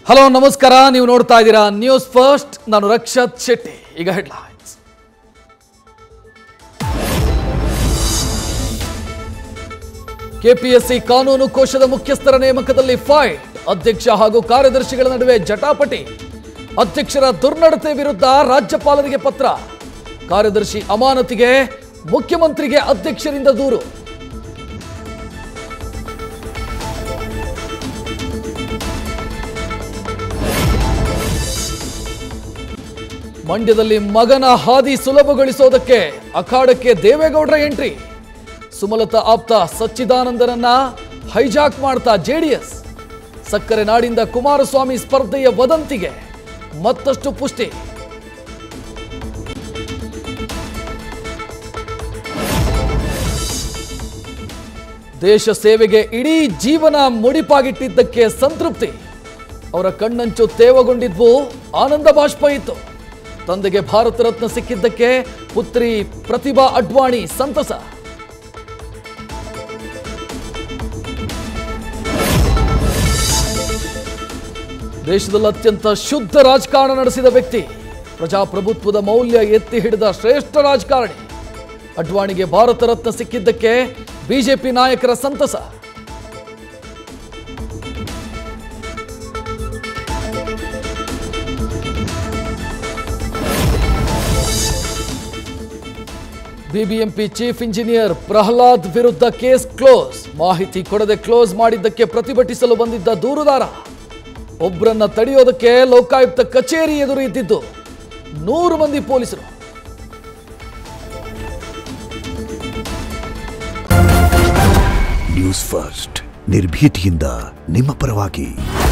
hello ನಮಸ್ಕಾರ ನೀವು ನೋಡ್ತಾ ಇದ್ದೀರಾ ನ್ಯೂಸ್ ಫಸ್ಟ್ ನಾನು ರಕ್ಷತ್ ಶೆಟ್ಟಿ ಈಗ ಹೆಡ್ಲೈನ್ಸ್ ಕೆಪಿಎಸ್ಸಿ ಕಾನೂನು ಕೋಶದ ಮುಖ್ಯಸ್ಥರ ನೇಮಕದಲ್ಲಿ ಫೈಟ್ ಅಧ್ಯಕ್ಷ ಹಾಗೂ ಕಾರ್ಯದರ್ಶಿಗಳ ನಡುವೆ ಜಟಾಪಟಿ ಅಧ್ಯಕ್ಷರ ದುರ್ನಡತೆ ವಿರುದ್ಧ ರಾಜ್ಯಪಾಲರಿಗೆ ಪತ್ರ ಕಾರ್ಯದರ್ಶಿ ಅಮಾನತಿಗೆ ಮುಖ್ಯಮಂತ್ರಿಗೆ ಅಧ್ಯಕ್ಷರಿಂದ ದೂರು ಮಂಡ್ಯದಲ್ಲಿ ಮಗನ ಹಾದಿ ಸುಲಭಗೊಳಿಸೋದಕ್ಕೆ ಅಖಾಡಕ್ಕೆ ದೇವೇಗೌಡರ ಎಂಟ್ರಿ ಸುಮಲತಾ ಆಪ್ತ ಸಚ್ಚಿದಾನಂದನನ್ನ ಹೈಜಾಕ್ ಮಾಡ್ತಾ ಜೆಡಿಎಸ್ ಸಕ್ಕರೆ ನಾಡಿಂದ ಕುಮಾರಸ್ವಾಮಿ ಸ್ಪರ್ಧೆಯ ವದಂತಿಗೆ ಮತ್ತಷ್ಟು ಪುಷ್ಟಿ ದೇಶ ಸೇವೆಗೆ ಇಡೀ ಜೀವನ ಮುಡಿಪಾಗಿಟ್ಟಿದ್ದಕ್ಕೆ ಸಂತೃಪ್ತಿ ಅವರ ಕಣ್ಣಂಚು ತೇವಗೊಂಡಿದ್ವು ಆನಂದ ಬಾಷ್ಪ ಇತ್ತು ತಂದೆಗೆ ಭಾರತ ರತ್ನ ಸಿಕ್ಕಿದ್ದಕ್ಕೆ ಪುತ್ರಿ ಪ್ರತಿಭಾ ಅಡ್ವಾಣಿ ಸಂತಸ ದೇಶದಲ್ಲಿ ಅತ್ಯಂತ ಶುದ್ಧ ರಾಜಕಾರಣ ನಡೆಸಿದ ವ್ಯಕ್ತಿ ಪ್ರಜಾಪ್ರಭುತ್ವದ ಮೌಲ್ಯ ಎತ್ತಿ ಹಿಡಿದ ಶ್ರೇಷ್ಠ ರಾಜಕಾರಣಿ ಅಡ್ವಾಣಿಗೆ ಭಾರತ ರತ್ನ ಸಿಕ್ಕಿದ್ದಕ್ಕೆ ಬಿಜೆಪಿ ನಾಯಕರ ಸಂತಸ ಬಿಬಿಎಂಪಿ ಚೀಫ್ ಇಂಜಿನಿಯರ್ ಪ್ರಹ್ಲಾದ್ ವಿರುದ್ಧ ಕೇಸ್ ಕ್ಲೋಸ್ ಮಾಹಿತಿ ಕೊಡದೆ ಕ್ಲೋಸ್ ಮಾಡಿದ್ದಕ್ಕೆ ಪ್ರತಿಭಟಿಸಲು ಬಂದಿದ್ದ ದೂರುದಾರ ಒಬ್ಬರನ್ನ ತಡೆಯೋದಕ್ಕೆ ಲೋಕಾಯುಕ್ತ ಕಚೇರಿ ಎದುರು ಇದ್ದಿದ್ದು ನೂರು ಮಂದಿ ಪೊಲೀಸರು ನ್ಯೂಸ್ ಫಸ್ಟ್ ನಿರ್ಭೀತಿಯಿಂದ ನಿಮ್ಮ ಪರವಾಗಿ